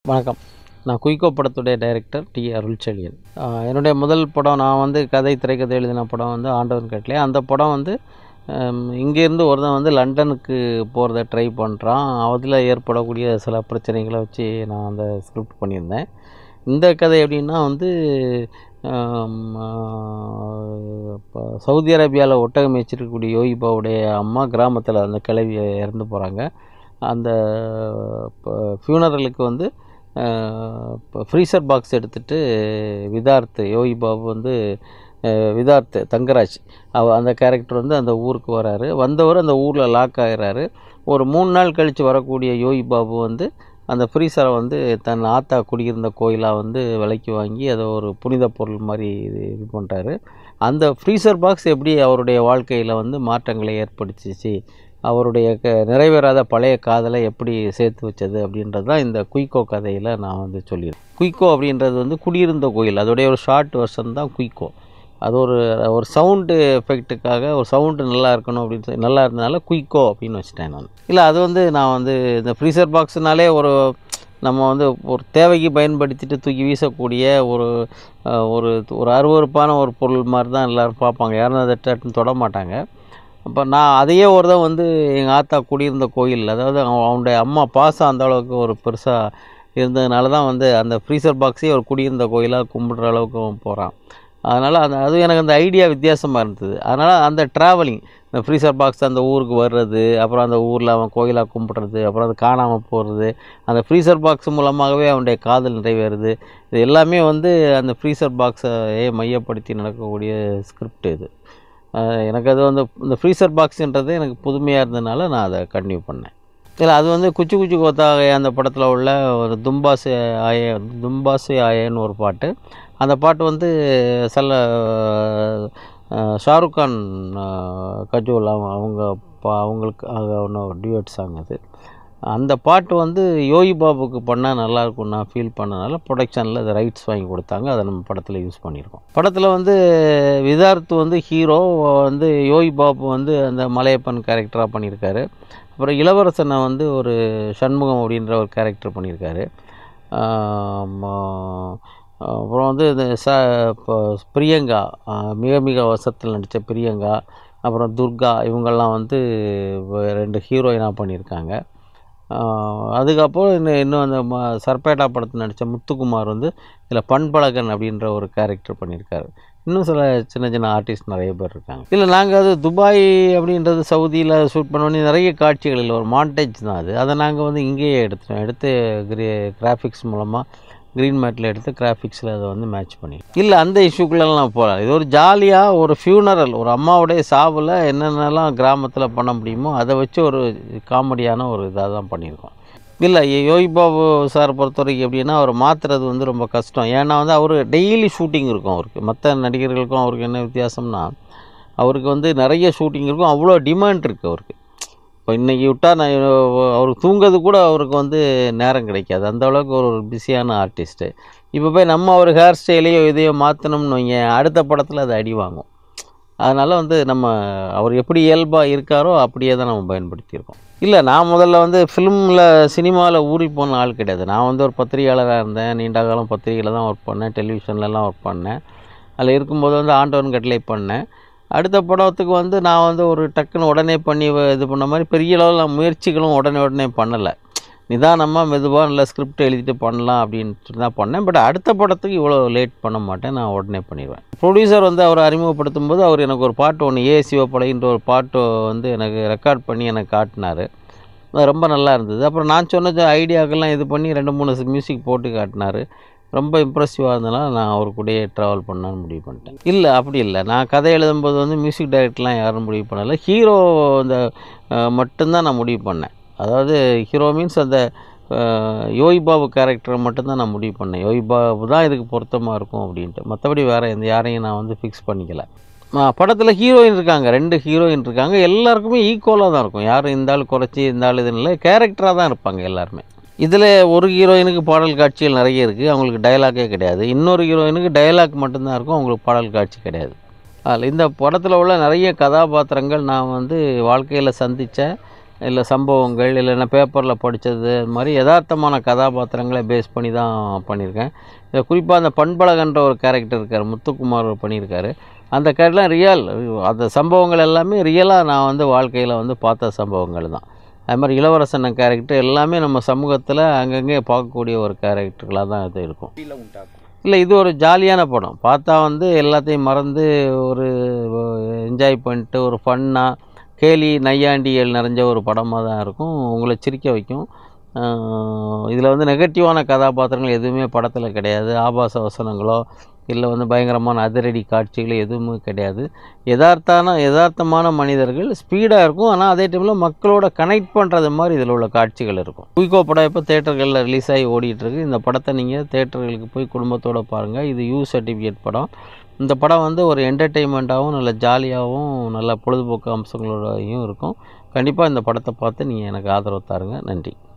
வணக்கம் நான் குயிக்கோ படத்துடைய டைரக்டர் டி அருள்செழியன் ஆஹ் என்னுடைய முதல் படம் நான் வந்து கதை திரைக்கதை எழுதின படம் வந்து ஆண்டவன் கட்டளை அந்த படம் வந்து ஹம், இங்கேருந்து ஒருத்தன் வந்து லண்டனுக்கு போகிறத ட்ரை பண்ணுறான் அதில் ஏற்படக்கூடிய சில பிரச்சனைகளை வச்சு நான் அந்த ஸ்கிரிப்ட் பண்ணியிருந்தேன் இந்த கதை எப்படின்னா வந்து ஆம், ஆஹ், இப்போ சவுதி அரேபியாவில் ஒட்டகம் மேய்ச்சிருக்கக்கூடிய யோகிபாவுடைய அம்மா கிராமத்தில் அந்த கிளவி இறந்து போகிறாங்க அந்த ஃபியூனரலுக்கு வந்து இப்போ ஃப்ரீசர் பாக்ஸ் எடுத்துகிட்டு விதார்த் யோகி பாபு வந்து அஹ், விதார்த் தங்கராஜ் அவ அந்த கேரக்டர் வந்து அந்த ஊருக்கு வராரு வந்தவர் அந்த ஊரில் லாக் ஆகிறாரு ஒரு மூணு நாள் கழித்து வரக்கூடிய யோகி பாபு வந்து அந்த ஃப்ரீசரை வந்து தன் ஆத்தா குடியிருந்த கோயிலாக வந்து விலைக்கு வாங்கி அதை ஒரு புனித பொருள் மாதிரி இது இது பண்ணுறாரு அந்த ஃப்ரீசர் பாக்ஸ் எப்படி அவருடைய வாழ்க்கையில் வந்து மாற்றங்களை ஏற்படுத்திச்சு அவருடைய க நிறைவேறாத பழைய காதலை எப்படி சேர்த்து வச்சது அப்படின்றது தான் இந்த குயிக்கோ கதையில் நான் வந்து சொல்லியிருக்கேன் குயிக்கோ அப்படின்றது வந்து குடியிருந்த கோயில் அதோடைய ஒரு ஷார்ட் வெர்ஷன் தான் குயிக்கோ அது ஒரு ஒரு சவுண்டு எஃபெக்ட்டுக்காக ஒரு சவுண்டு நல்லா இருக்கணும் அப்படின்னு சொல்லி நல்லா இருந்தனால குயிக்கோ அப்படின்னு வச்சுட்டேன் நான் இல்லை அது வந்து நான் வந்து இந்த ஃப்ரீசர் பாக்ஸ்னாலே ஒரு நம்ம வந்து ஒரு தேவைக்கு பயன்படுத்திட்டு தூக்கி வீசக்கூடிய ஒரு அஹ், ஒரு ஒரு அருவருப்பான ஒரு பொருள் மாதிரி தான் எல்லோரும் பார்ப்பாங்க யாரும் அதை டட்டுன்னு தொட மாட்டாங்க அப்போ நான் அதையே ஒரு தான் வந்து எங்கள் ஆத்தா குடியிருந்த கோயில் அதாவது அவன் அவனுடைய அம்மா பாசம் அந்த அளவுக்கு ஒரு பெருசாக இருந்ததுனால தான் வந்து அந்த ஃப்ரீசர் பாக்ஸே ஒரு குடியிருந்த கோயிலாக கும்பிடுற அளவுக்கு அவன் போகிறான் அதனால் அந்த அது எனக்கு அந்த ஐடியா வித்தியாசமாக இருந்தது அதனால் அந்த ட்ராவலிங் இந்த ஃப்ரீசர் பாக்ஸ் அந்த ஊருக்கு வர்றது அப்புறம் அந்த ஊரில் அவன் கோயிலாக கும்பிட்றது அப்புறம் அது காணாமல் போகிறது அந்த ஃப்ரீசர் பாக்ஸ் மூலமாகவே அவனுடைய காதல் நிறைவேறுது இது எல்லாமே வந்து அந்த ஃப்ரீசர் பாக்ஸை மையப்படுத்தி நடக்கக்கூடிய ஸ்கிரிப்ட் இது அஹ் எனக்கு அது வந்து இந்த ஃப்ரீசர் பாக்ஸுன்றது எனக்கு புதுமையாக இருந்ததுனால நான் அதை கண்டினியூ பண்ணேன் இல்லை அது வந்து குச்சி குச்சி கோத்தாக அந்த படத்தில் உள்ள ஒரு தும்பாசு ஆய தும்பாசு ஆயன்னு ஒரு பாட்டு அந்த பாட்டு வந்து சில அஹ், ஷாருக் கான் அஹ், கஜோல் அவங்க அவங்க பா அவங்களுக்கு ஒன்று டியூட் சாங் அது அந்த பாட்டு வந்து யோகி பாபுக்கு பண்ணால் நல்லாயிருக்கும் நான் ஃபீல் பண்ணனால ப்ரொடக்ஷனில் அதை ரைட்ஸ் வாங்கி கொடுத்தாங்க அதை நம்ம படத்தில் யூஸ் பண்ணியிருக்கோம் படத்தில் வந்து விதார்த் வந்து ஹீரோ வந்து யோகி பாபு வந்து அந்த மலையப்பன் கேரக்டராக பண்ணியிருக்காரு அப்புறம் இளவரசனை வந்து ஒரு சண்முகம் அப்படின்ற ஒரு கேரக்டர் பண்ணியிருக்காரு ஆம், அப்புறம் வந்து இந்த ச இப்போ பிரியங்கா ஆ, மிக மிக வசத்தில் நடித்த பிரியங்கா அப்புறம் துர்கா இவங்கெல்லாம் வந்து வ- ரெண்டு ஹீரோயினாக பண்ணியிருக்காங்க ஆஹ் அதுக்கப்புறம் இன்னும் இன்னும் அந்த ம சர்பேட்டா படத்தில் நடித்த முத்துக்குமார் வந்து இதில் பண்பழகன் அப்படின்ற ஒரு கேரக்டர் பண்ணியிருக்காரு இன்னும் சில சின்ன சின்ன ஆர்டிஸ்ட் நிறைய பேர் இருக்காங்க இல்லை நாங்கள் அது துபாய் அப்படின்றது சவுதியில் ஷூட் பண்ணோன்னே நிறைய காட்சிகள் இல்லை ஒரு மாண்டேஜ் தான் அது அதை நாங்கள் வந்து இங்கேயே எடுத்துட்டோம் எடுத்து கிரி கிராஃபிக்ஸ் மூலமாக க்ரீன் மேட்டில் எடுத்து கிராஃபிக்ஸில் அதை வந்து மேட்ச் பண்ணி இல்லை அந்த இஷ்யூக்குள்ளெல்லாம் போகலாம் இது ஒரு ஜாலியாக ஒரு ஃபியூனரல் ஒரு அம்மாவுடைய சாவில் என்னென்னலாம் கிராமத்தில் பண்ண முடியுமோ அதை வச்சு ஒரு காமெடியான ஒரு இதாக தான் பண்ணியிருக்கோம் இல்லை யோகி பாபு சார் பொறுத்த வரைக்கும் எப்படின்னா அவர் மாற்றுறது வந்து ரொம்ப கஷ்டம் ஏன்னா வந்து அவர் டெய்லி ஷூட்டிங் இருக்கும் அவருக்கு மற்ற நடிகர்களுக்கும் அவருக்கு என்ன வித்தியாசம்னா அவருக்கு வந்து நிறைய ஷூட்டிங் இருக்கும் அவ்வளோ டிமாண்ட் இருக்குது அவருக்கு இப்போ இன்றைக்கி விட்டால் நான் அவருக்கு தூங்குறது கூட அவருக்கு வந்து நேரம் கிடைக்காது அந்த அளவுக்கு ஒரு பிஸியான ஆர்டிஸ்ட்டு இப்போ போய் நம்ம ஒரு ஹேர் ஸ்டைலையோ இதையோ மாற்றணும்னு வைங்க அடுத்த படத்தில் அது அடி வாங்கும் அதனால் வந்து நம்ம அவர் எப்படி இயல்பாக இருக்காரோ அப்படியே தான் நம்ம பயன்படுத்தியிருக்கோம் இல்லை நான் முதல்ல வந்து ஃபிலிமில் சினிமாவில் ஊறி போன ஆள் கிடையாது நான் வந்து ஒரு பத்திரிகையாளராக இருந்தேன் நீண்ட காலம் பத்திரிகையில் தான் ஒர்க் பண்ணேன் டெலிவிஷன்லலாம் ஒர்க் பண்ணேன் அதில் இருக்கும்போது வந்து ஆண்டவன் கட்டளை பண்ணேன் அடுத்த படத்துக்கு வந்து நான் வந்து ஒரு டக்குன்னு உடனே பண்ணி வ- இது பண்ண மாதிரி பெரிய அளவில் நான் முயற்சிகளும் உடனே உடனே பண்ணலை நிதானமாக மெதுவாக நல்ல ஸ்கிரிப்ட் எழுதிட்டு பண்ணலாம் அப்படின்ட்டு தான் பண்ணேன் பட் அடுத்த படத்துக்கு இவ்வளோ லேட் பண்ண மாட்டேன் நான் உடனே பண்ணிடுவேன் ப்ரொடியூசர் வந்து அவர் அறிமுகப்படுத்தும் போது அவர் எனக்கு ஒரு பாட்டு ஒன்று ஏ சிவப்படைன்ற ஒரு பாட்டு வந்து எனக்கு ரெக்கார்ட் பண்ணி எனக்கு காட்டினார் அது ரொம்ப நல்லா இருந்தது அப்புறம் நான் சொன்ன ஐடியாக்கெல்லாம் இது பண்ணி ரெண்டு மூணு மியூசிக் போட்டு காட்டினார் ரொம்ப இம்ப்ரெசிவாக இருந்தனால நான் அவர் கூடயே ட்ராவல் பண்ணலான்னு முடிவு பண்ணிட்டேன் இல்லை அப்படி இல்லை நான் கதை எழுதும்போது வந்து மியூசிக் டைரக்டர்லாம் யாரும் முடிவு பண்ணலை ஹீரோ இந்த அஹ், மட்டும்தான் நான் முடிவு பண்ணேன் அதாவது ஹீரோ மீன்ஸ் அந்த அஹ், யோகி பாபு கேரக்டரை மட்டும்தான் நான் முடிவு பண்ணேன் யோகி பாபு தான் இதுக்கு பொருத்தமாக இருக்கும் அப்படின்ட்டு மற்றபடி வேறு எந்த யாரையும் நான் வந்து ஃபிக்ஸ் பண்ணிக்கல படத்தில் ஹீரோயின் இருக்காங்க ரெண்டு ஹீரோயின் இருக்காங்க எல்லாருக்குமே ஈக்குவலாக தான் இருக்கும் யாரும் இந்த ஆள் குறைச்சி இந்த ஆள் இதுன்னு இல்லை கேரக்டராக தான் இருப்பாங்க எல்லாருமே இதில் ஒரு ஹீரோயினுக்கு பாடல் காட்சிகள் நிறைய இருக்குது அவங்களுக்கு டயலாக்கே கிடையாது இன்னொரு ஹீரோயினுக்கு டயலாக் மட்டும்தான் இருக்கும் அவங்களுக்கு பாடல் காட்சி கிடையாது அதில் இந்த படத்தில் உள்ள நிறைய கதாபாத்திரங்கள் நான் வந்து வாழ்க்கையில் சந்தித்த இல்லை சம்பவங்கள் இல்லைன்னா பேப்பரில் படித்தது அது மாதிரி யதார்த்தமான கதாபாத்திரங்களை பேஸ் பண்ணி தான் பண்ணியிருக்கேன் இதில் குறிப்பாக அந்த பண்பழகன்ற ஒரு கேரக்டர் இருக்கார் முத்துக்குமார் பண்ணியிருக்காரு அந்த கேரக்டர்லாம் ரியல் அந்த சம்பவங்கள் எல்லாமே ரியலாக நான் வந்து வாழ்க்கையில் வந்து பார்த்த சம்பவங்கள் தான் அது மாதிரி இளவரசன் கேரக்டர் எல்லாமே நம்ம சமூகத்தில் அங்கங்கே பார்க்கக்கூடிய ஒரு கேரக்டர்களாக தான் இது இருக்கும் ஃபீலை உண்டாக்கும் இல்லை இது ஒரு ஜாலியான படம் பார்த்தா வந்து எல்லாத்தையும் மறந்து ஒரு என்ஜாய் பண்ணிட்டு ஒரு ஃபன்னாக கேலி நையாண்டியல் நிறைஞ்ச ஒரு படமாக தான் இருக்கும் உங்களை சிரிக்க வைக்கும் இதில் வந்து நெகட்டிவான கதாபாத்திரங்கள் எதுவுமே படத்தில் கிடையாது ஆபாச வசனங்களோ இல்லை வந்து பயங்கரமான அதிரடி காட்சிகள் எதுவுமே கிடையாது யதார்த்தான யதார்த்தமான மனிதர்கள் ஸ்பீடாக இருக்கும் ஆனால் அதே டைமில் மக்களோட கனெக்ட் பண்ணுறது மாதிரி இதில் உள்ள காட்சிகள் இருக்கும் குயிக்கோ படம் இப்போ தேட்டர்களில் ரிலீஸ் ஆகி ஓடிட்டுருக்கு இந்த படத்தை நீங்கள் தேட்டர்களுக்கு போய் குடும்பத்தோடு பாருங்கள் இது யூ சர்டிஃபிகேட் படம் இந்த படம் வந்து ஒரு என்டர்டெயின்மெண்ட்டாகவும் நல்ல ஜாலியாகவும் நல்ல பொழுதுபோக்கு அம்சங்களோடையும் இருக்கும் கண்டிப்பாக இந்த படத்தை பார்த்து நீங்கள் எனக்கு ஆதரவு தாருங்க நன்றி